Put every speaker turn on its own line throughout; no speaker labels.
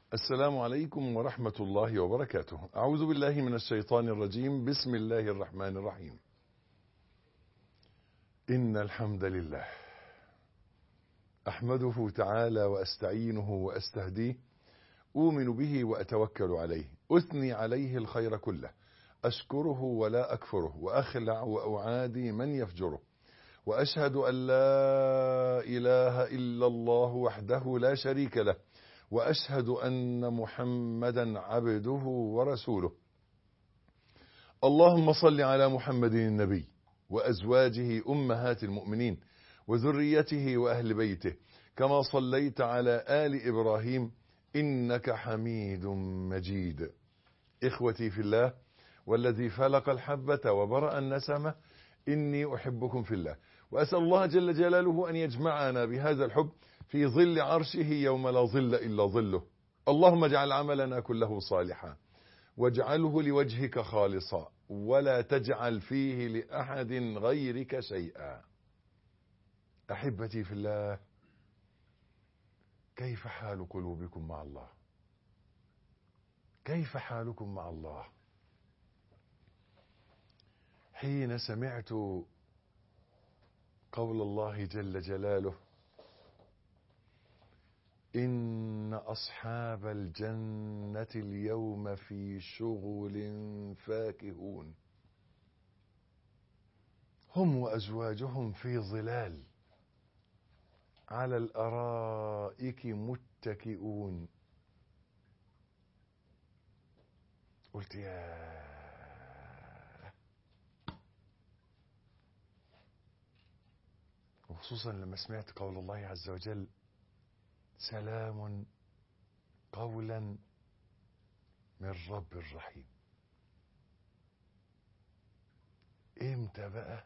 السلام عليكم ورحمة الله وبركاته أعوذ بالله من الشيطان الرجيم بسم الله الرحمن الرحيم إن الحمد لله أحمده تعالى وأستعينه وأستهديه أؤمن به وأتوكل عليه أثني عليه الخير كله أشكره ولا أكفره وأخلع وأعادي من يفجره وأشهد أن لا إله إلا الله وحده لا شريك له وأشهد أن محمدا عبده ورسوله اللهم صل على محمد النبي وأزواجه أمهات المؤمنين وذريته وأهل بيته كما صليت على آل إبراهيم إنك حميد مجيد إخوتي في الله والذي فلق الحبة وبرأ النسمة إني أحبكم في الله وأسأل الله جل جلاله أن يجمعنا بهذا الحب في ظل عرشه يوم لا ظل إلا ظله اللهم اجعل عملنا كله صالحا واجعله لوجهك خالصا ولا تجعل فيه لأحد غيرك شيئا أحبتي في الله كيف حال قلوبكم مع الله كيف حالكم مع الله حين سمعت قول الله جل جلاله إن أصحاب الجنة اليوم في شغل فاكهون هم وأزواجهم في ظلال على الأرائك متكئون قلت يا وخصوصا لما سمعت قول الله عز وجل سلام قولا من رب رحيم امتى بقى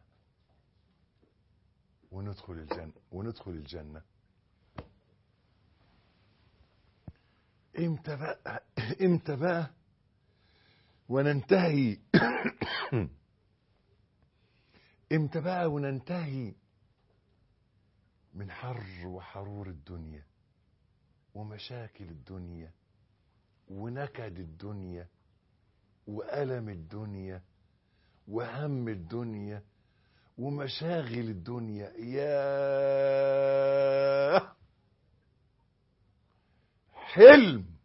وندخل الجنة وندخل الجنة امتى بقى امتى بقى وننتهي امتى بقى وننتهي من حر وحرور الدنيا ومشاكل الدنيا ونكد الدنيا وألم الدنيا وهم الدنيا ومشاغل الدنيا يا حلم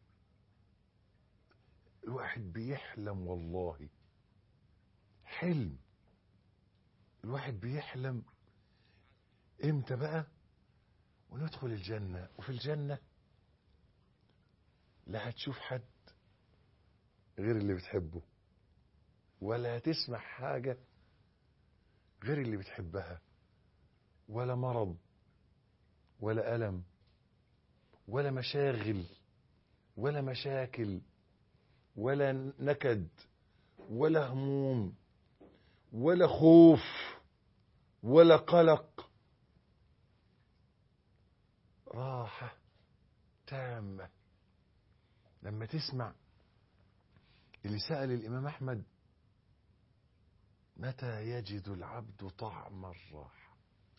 الواحد بيحلم والله حلم الواحد بيحلم امتى بقى وندخل الجنة وفي الجنة لا هتشوف حد غير اللي بتحبه ولا هتسمع حاجة غير اللي بتحبها ولا مرض ولا ألم ولا مشاغل ولا مشاكل ولا نكد ولا هموم ولا خوف ولا قلق راحة تامة لما تسمع اللي سأل الإمام أحمد متى يجد العبد طعم الراحة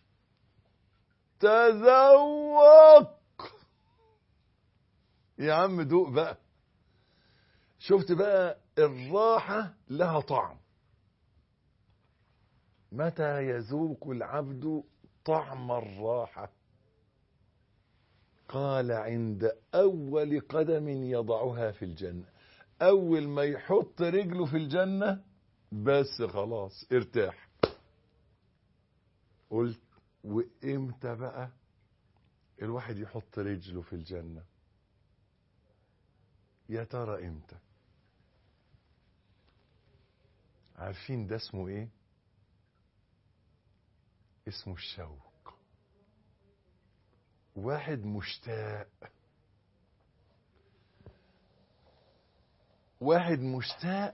تذوق يا عم دوق بقى شفت بقى الراحة لها طعم متى يذوق العبد طعم الراحة قال عند أول قدم يضعها في الجنة أول ما يحط رجله في الجنة بس خلاص ارتاح قلت وامتى بقى الواحد يحط رجله في الجنة يا ترى امتى عارفين ده اسمه ايه اسمه الشوق واحد مشتاق واحد مشتاق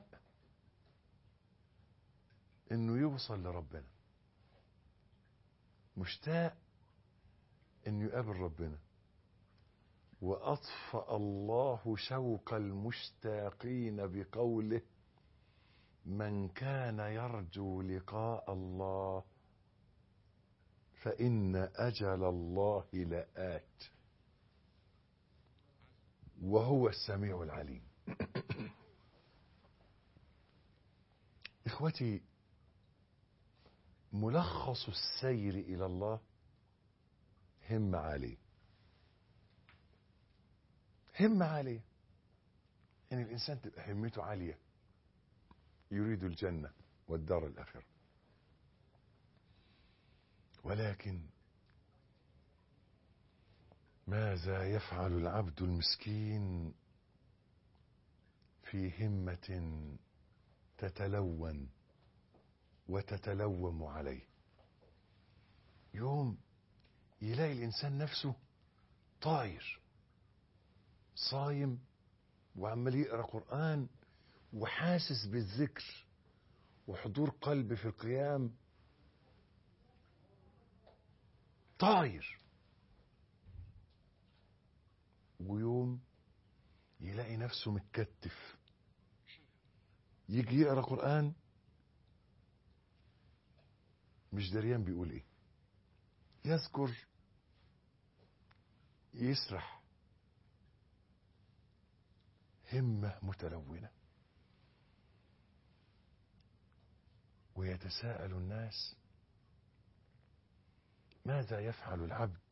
انه يوصل لربنا مشتاق انه يقابل ربنا واطفأ الله شوق المشتاقين بقوله من كان يرجو لقاء الله فإن أجل الله لآت وهو السميع العليم اخوتي ملخص السير الى الله هم عاليه هم عاليه ان الانسان تبقى همته عاليه يريد الجنه والدار الاخره ولكن ماذا يفعل العبد المسكين في همه تتلون وتتلوم عليه يوم يلاقي الانسان نفسه طاير صايم وعمال يقرا قران وحاسس بالذكر وحضور قلب في القيام طاير ويوم يلاقي نفسه متكتف يجي يقرا قران مش دريان بيقول ايه يذكر يسرح همه متلونه ويتساءل الناس ماذا يفعل العبد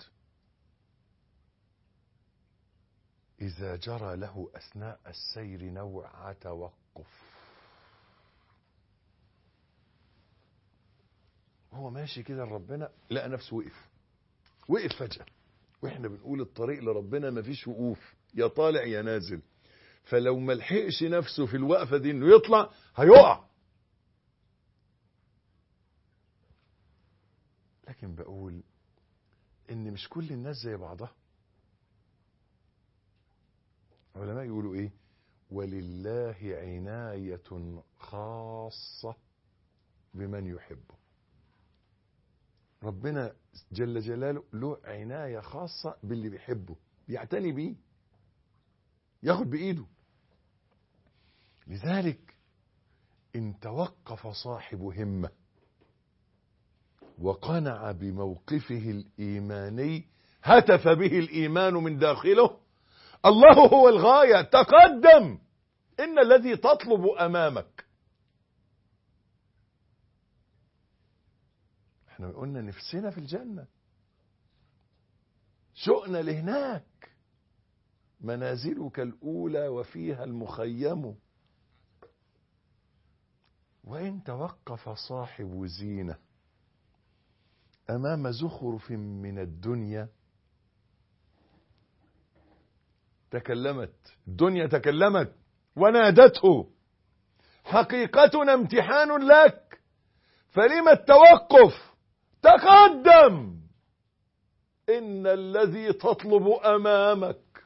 اذا جرى له اثناء السير نوع توقف هو ماشي كده لربنا لقى نفسه وقف وقف فجأة واحنا بنقول الطريق لربنا مفيش وقوف يا طالع يا نازل فلو ما لحقش نفسه في الوقفة دي انه يطلع هيقع لكن بقول ان مش كل الناس زي بعضها علماء يقولوا ايه ولله عناية خاصة بمن يحبه ربنا جل جلاله له عناية خاصة باللي بيحبه بيعتني بيه ياخد بإيده لذلك إن توقف صاحب همة وقنع بموقفه الإيماني هتف به الإيمان من داخله الله هو الغاية تقدم إن الذي تطلب أمامك احنا قلنا نفسنا في الجنة شؤنا لهناك منازلك الأولى وفيها المخيم وإن توقف صاحب زينة أمام زخرف من الدنيا تكلمت الدنيا تكلمت ونادته حقيقتنا امتحان لك فلم التوقف تقدم إن الذي تطلب أمامك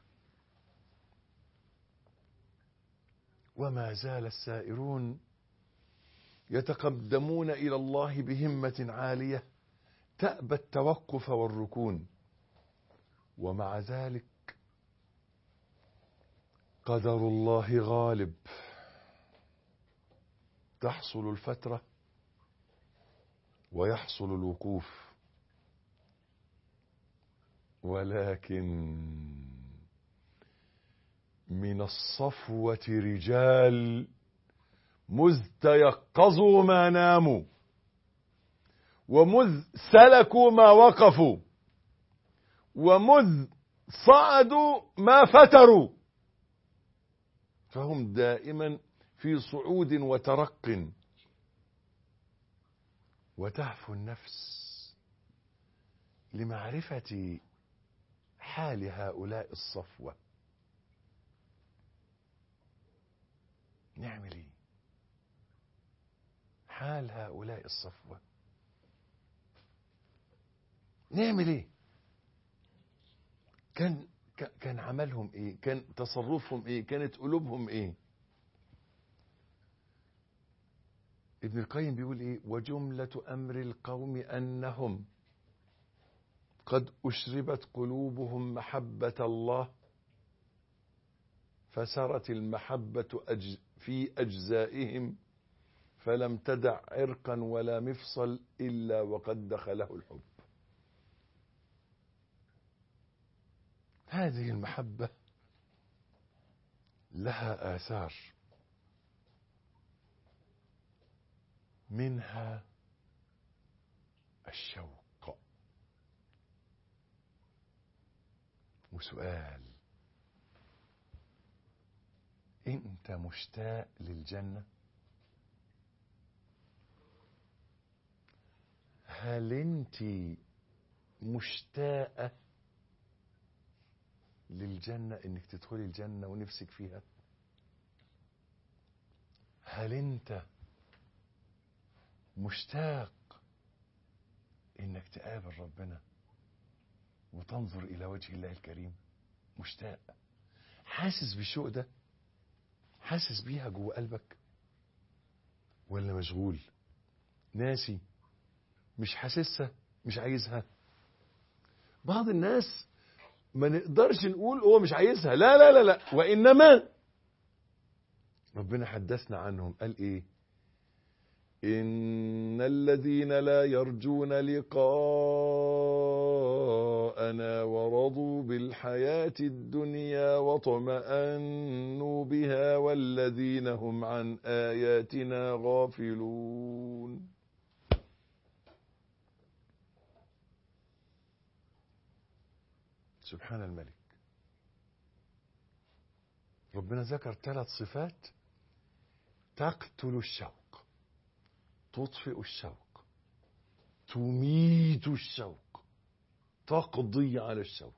وما زال السائرون يتقدمون إلى الله بهمة عالية تأبى التوقف والركون ومع ذلك قدر الله غالب تحصل الفترة ويحصل الوقوف ولكن من الصفوة رجال مذ تيقظوا ما ناموا ومذ سلكوا ما وقفوا ومذ صعدوا ما فتروا فهم دائما في صعود وترق وتهفو النفس لمعرفة حال هؤلاء الصفوة نعمل ايه حال هؤلاء الصفوة نعمل ايه كان كان عملهم ايه كان تصرفهم ايه كانت قلوبهم ايه ابن القيم بيقول ايه وجملة امر القوم انهم قد اشربت قلوبهم محبة الله فسرت المحبة أج في اجزائهم فلم تدع عرقا ولا مفصل الا وقد دخله الحب هذه المحبة لها آثار منها الشوق وسؤال انت مشتاق للجنة هل انت مشتاقة للجنة انك تدخلي الجنة ونفسك فيها هل انت مشتاق انك تقابل ربنا وتنظر الى وجه الله الكريم مشتاق حاسس بالشوق ده حاسس بيها جوه قلبك ولا مشغول ناسي مش حاسسها مش عايزها بعض الناس ما نقدرش نقول هو مش عايزها لا لا لا لا وانما ربنا حدثنا عنهم قال ايه ان الذين لا يرجون لقاءنا ورضوا بالحياه الدنيا واطمانوا بها والذين هم عن اياتنا غافلون سبحان الملك ربنا ذكر ثلاث صفات تقتل الشوق تطفئ الشوق تميت الشوق تقضي على الشوق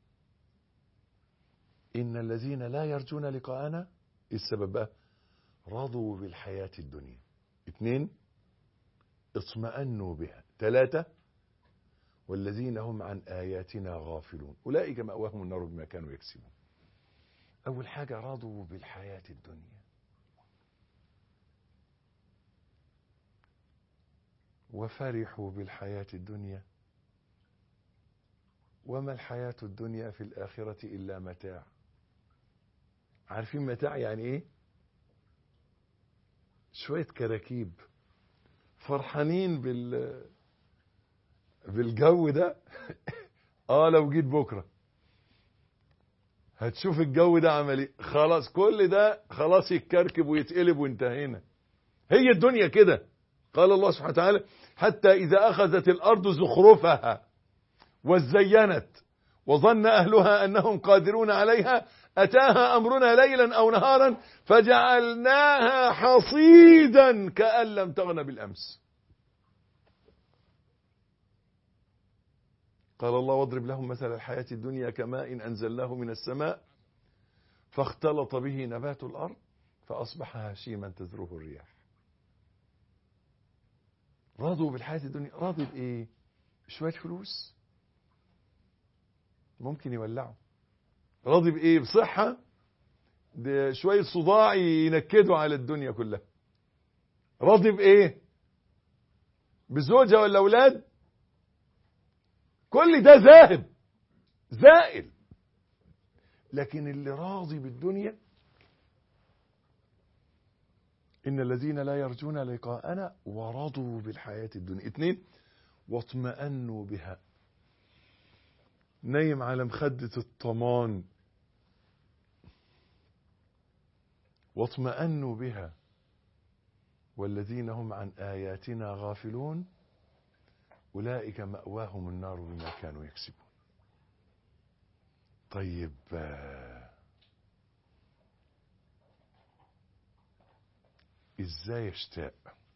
إن الذين لا يرجون لقاءنا إيه السبب بقى رضوا بالحياة الدنيا اثنين اطمأنوا بها ثلاثة والذين هم عن آياتنا غافلون أولئك مأواهم النار بما كانوا يكسبون أول حاجة رضوا بالحياة الدنيا وفرحوا بالحياة الدنيا وما الحياة الدنيا في الآخرة إلا متاع عارفين متاع يعني إيه شوية كراكيب فرحانين بال بالجو ده اه لو جيت بكره هتشوف الجو ده عمل ايه خلاص كل ده خلاص يتكركب ويتقلب وانتهينا هي الدنيا كده قال الله سبحانه وتعالى حتى اذا اخذت الارض زخرفها وزينت وظن اهلها انهم قادرون عليها اتاها امرنا ليلا او نهارا فجعلناها حصيدا كان لم تغن بالامس قال الله واضرب لهم مثل الحياة الدنيا كماء إن أنزلناه من السماء فاختلط به نبات الأرض فأصبح هشيما تذروه الرياح رضوا بالحياة الدنيا راضي بإيه شوية فلوس ممكن يولعوا راضي بإيه بصحة ده شوية صداع ينكدوا على الدنيا كلها راضي بإيه بزوجة ولا أولاد كل ده ذاهب زائل لكن اللي راضي بالدنيا إن الذين لا يرجون لقاءنا ورضوا بالحياة الدنيا اثنين واطمأنوا بها نايم على مخدة الطمان واطمأنوا بها والذين هم عن آياتنا غافلون أولئك مأواهم النار بما كانوا يكسبون طيب ازاي اشتاق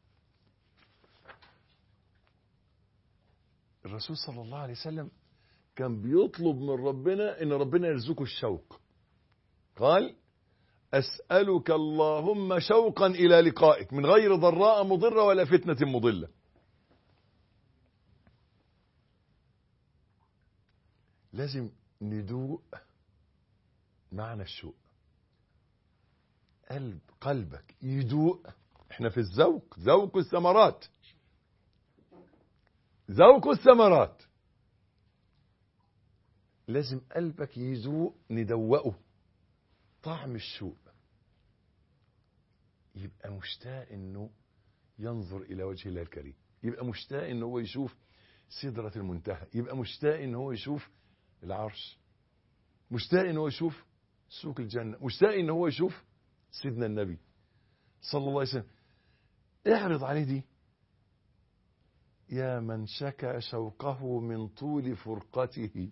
الرسول صلى الله عليه وسلم كان بيطلب من ربنا ان ربنا يرزقه الشوق قال اسالك اللهم شوقا الى لقائك من غير ضراء مضره ولا فتنه مضله لازم ندوق معنى الشوق قلب قلبك يدوق احنا في الذوق ذوق الثمرات ذوق الثمرات لازم قلبك يذوق ندوقه طعم الشوق يبقى مشتاق انه ينظر الى وجه الله الكريم يبقى مشتاق ان هو يشوف سدرة المنتهى يبقى مشتاق ان هو يشوف العرش مشتاق ان هو يشوف سوق الجنة مشتاق ان هو يشوف سيدنا النبي صلى الله عليه وسلم اعرض عليه دي يا من شكى شوقه من طول فرقته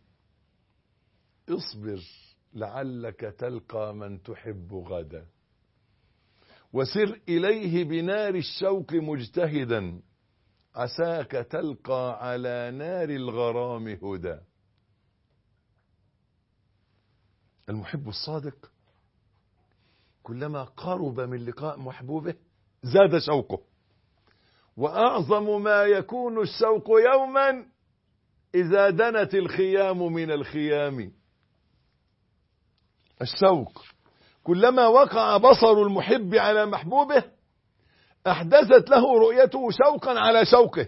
اصبر لعلك تلقى من تحب غدا وسر إليه بنار الشوق مجتهدا عساك تلقى على نار الغرام هدى المحب الصادق كلما قرب من لقاء محبوبه زاد شوقه وأعظم ما يكون الشوق يوما إذا دنت الخيام من الخيام الشوق كلما وقع بصر المحب على محبوبه أحدثت له رؤيته شوقا على شوقه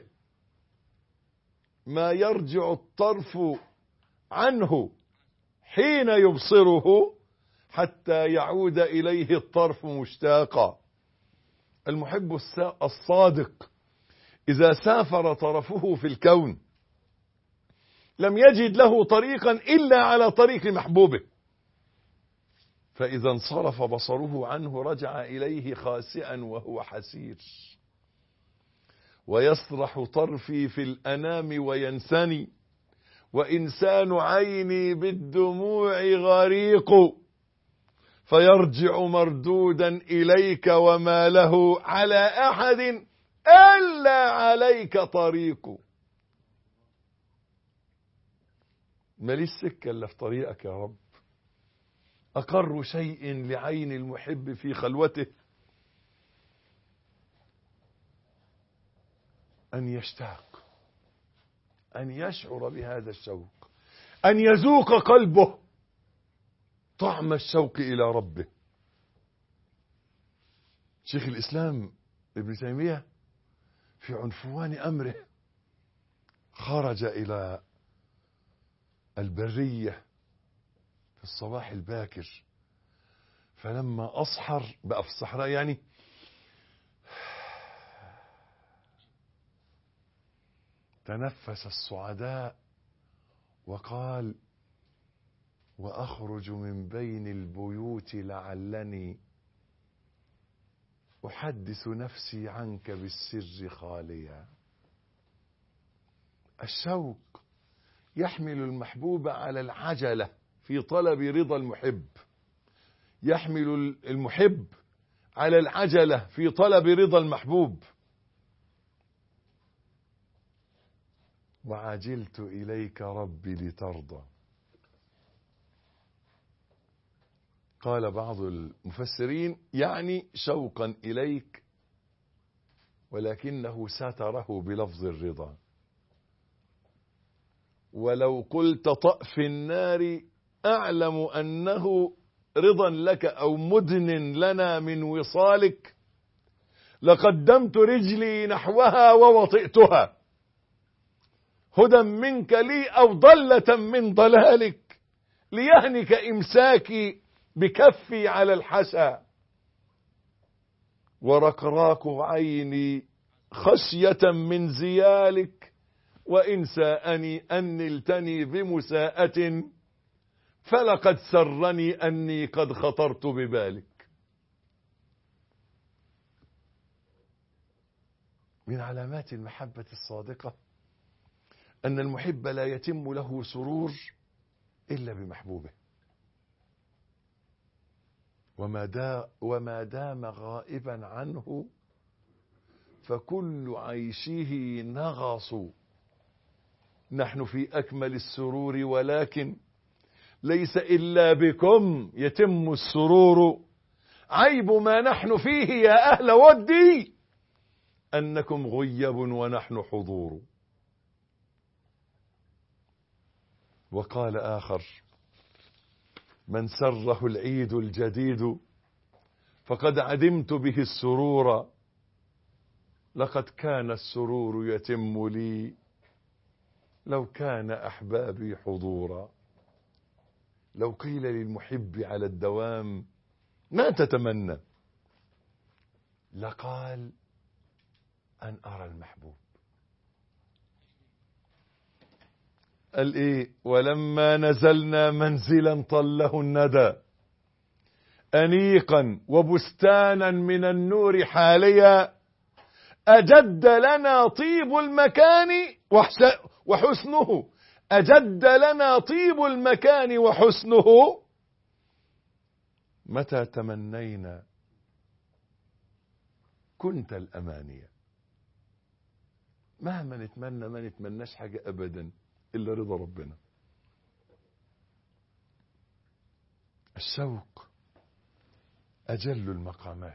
ما يرجع الطرف عنه حين يبصره حتى يعود إليه الطرف مشتاقا المحب الصادق إذا سافر طرفه في الكون لم يجد له طريقا إلا على طريق محبوبه فإذا انصرف بصره عنه رجع إليه خاسئا وهو حسير ويسرح طرفي في الأنام وينسني وإنسان عيني بالدموع غريق فيرجع مردودا إليك وما له على أحد إلا عليك طريق ماليش سكة إلا في طريقك يا رب أقر شيء لعين المحب في خلوته أن يشتاق أن يشعر بهذا الشوق أن يذوق قلبه طعم الشوق إلى ربه شيخ الإسلام ابن تيمية في عنفوان أمره خرج إلى البرية في الصباح الباكر فلما أصحر بقى في الصحراء يعني تنفس الصعداء وقال وأخرج من بين البيوت لعلني أحدث نفسي عنك بالسر خاليا الشوق يحمل المحبوب على العجلة في طلب رضا المحب يحمل المحب على العجلة في طلب رضا المحبوب وعجلت إليك ربي لترضى قال بعض المفسرين يعني شوقا إليك ولكنه ستره بلفظ الرضا ولو قلت طأ في النار أعلم أنه رضا لك أو مدن لنا من وصالك لقدمت رجلي نحوها ووطئتها هدى منك لي أو ضلة من ضلالك ليهنك إمساكي بكفي على الحسى ورقراق عيني خشية من زيالك وإن ساءني أن نلتني بمساءة فلقد سرني أني قد خطرت ببالك من علامات المحبة الصادقة أن المحب لا يتم له سرور إلا بمحبوبه وما, دا وما دام غائبا عنه فكل عيشه نغص نحن في أكمل السرور ولكن ليس إلا بكم يتم السرور عيب ما نحن فيه يا أهل ودي أنكم غيب ونحن حضور وقال آخر من سره العيد الجديد فقد عدمت به السرور لقد كان السرور يتم لي لو كان أحبابي حضورا لو قيل للمحب على الدوام ما تتمنى لقال أن أرى المحبوب قال إيه ولما نزلنا منزلا طله الندى أنيقا وبستانا من النور حاليا أجد لنا طيب المكان وحسنه أجد لنا طيب المكان وحسنه متى تمنينا كنت الأمانية مهما نتمنى ما نتمناش حاجة أبدا إلا رضا ربنا الشوق أجل المقامات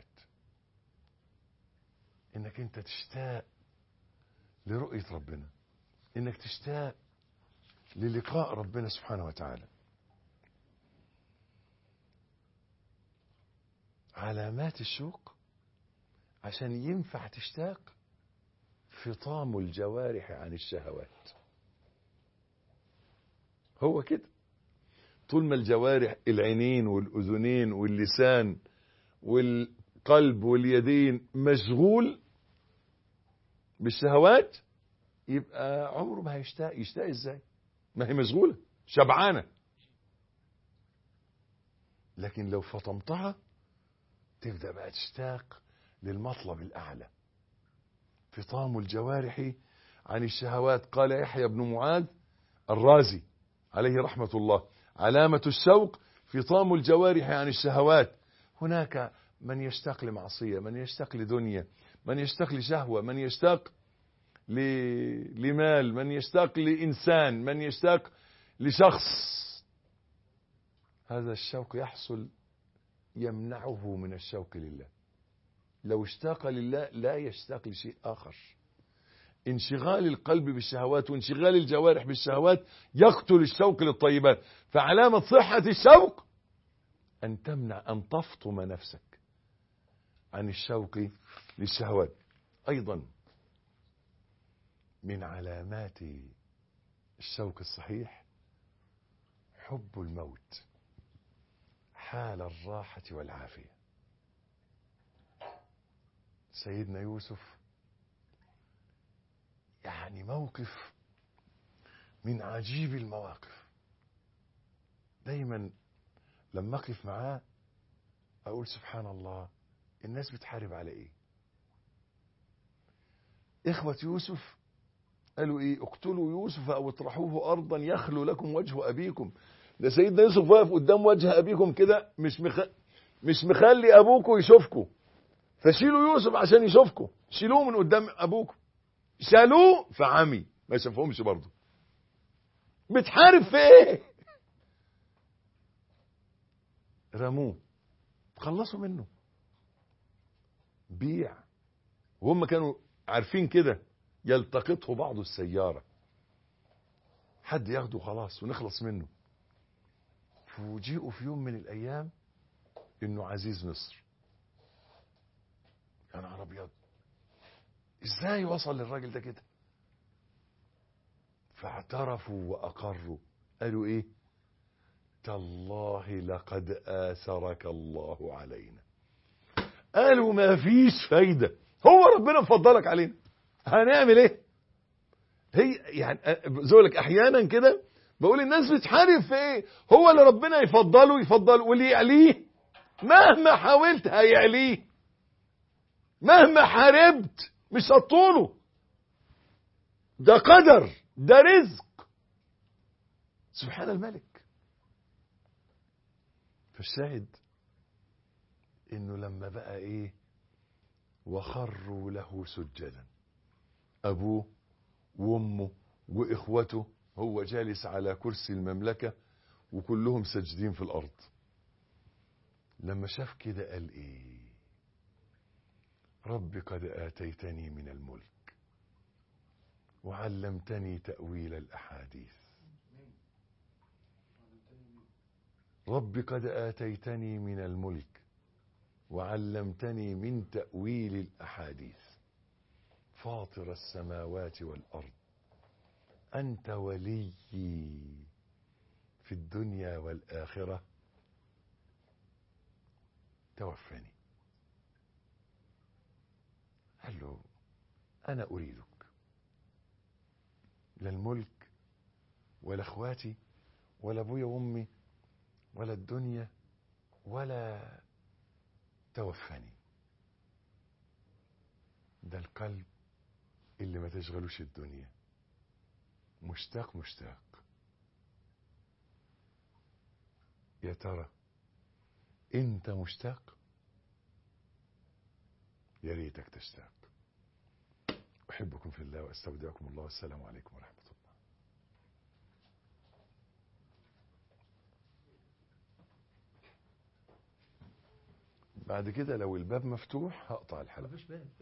إنك أنت تشتاق لرؤية ربنا إنك تشتاق للقاء ربنا سبحانه وتعالى علامات الشوق عشان ينفع تشتاق فطام الجوارح عن الشهوات هو كده طول ما الجوارح العينين والأذنين واللسان والقلب واليدين مشغول بالشهوات يبقى عمره ما هيشتاق يشتاق ازاي ما هي مشغولة شبعانة لكن لو فطمتها تبدأ بقى تشتاق للمطلب الأعلى فطام الجوارح عن الشهوات قال يحيى بن معاذ الرازي عليه رحمة الله علامة الشوق فطام الجوارح عن الشهوات هناك من يشتاق لمعصية من يشتاق لدنيا من يشتاق لشهوة من يشتاق لمال من يشتاق لإنسان من يشتاق لشخص هذا الشوق يحصل يمنعه من الشوق لله لو اشتاق لله لا يشتاق لشيء آخر انشغال القلب بالشهوات وانشغال الجوارح بالشهوات يقتل الشوق للطيبات فعلامة صحة الشوق أن تمنع أن تفطم نفسك عن الشوق للشهوات أيضا من علامات الشوق الصحيح حب الموت حال الراحة والعافية سيدنا يوسف يعني موقف من عجيب المواقف دايما لما اقف معاه اقول سبحان الله الناس بتحارب على ايه اخوة يوسف قالوا ايه اقتلوا يوسف او اطرحوه ارضا يخلو لكم وجه ابيكم ده سيدنا يوسف واقف قدام وجه ابيكم كده مش مخ... مش مخلي ابوكم يشوفكم فشيلوا يوسف عشان يشوفكم شيلوه من قدام ابوكم شالوه فعمي ما شافهمش برضه بتحارب في ايه رموه خلصوا منه بيع وهم كانوا عارفين كده يلتقطه بعض السيارة حد ياخده خلاص ونخلص منه فوجئوا في يوم من الأيام إنه عزيز مصر يا نهار أبيض إزاي وصل للراجل ده كده فاعترفوا وأقروا قالوا إيه تالله لقد آثرك الله علينا قالوا ما فيش فايدة هو ربنا مفضلك علينا هنعمل ايه هي يعني زولك احيانا كده بقول الناس بتحارب في ايه هو اللي ربنا يفضله يفضله واللي يعليه مهما حاولت هيعليه مهما حاربت مش هتطوله ده قدر ده رزق سبحان الملك فالشاهد انه لما بقى ايه وخروا له سجدا ابوه وامه واخوته هو جالس على كرسي المملكة وكلهم ساجدين في الارض لما شاف كده قال ايه رب قد اتيتني من الملك وعلمتني تأويل الاحاديث رب قد آتيتني من الملك وعلمتني من تأويل الأحاديث فاطر السماوات والأرض أنت ولي في الدنيا والآخرة توفني قال له أنا أريدك لا الملك ولا اخواتي ولا ابويا وامي ولا الدنيا ولا توفني ده القلب اللي ما تشغلوش الدنيا مشتاق مشتاق يا ترى انت مشتاق يا ريتك تشتاق احبكم في الله واستودعكم الله والسلام عليكم ورحمه الله بعد كده لو الباب مفتوح هقطع الحلقه
مفيش باب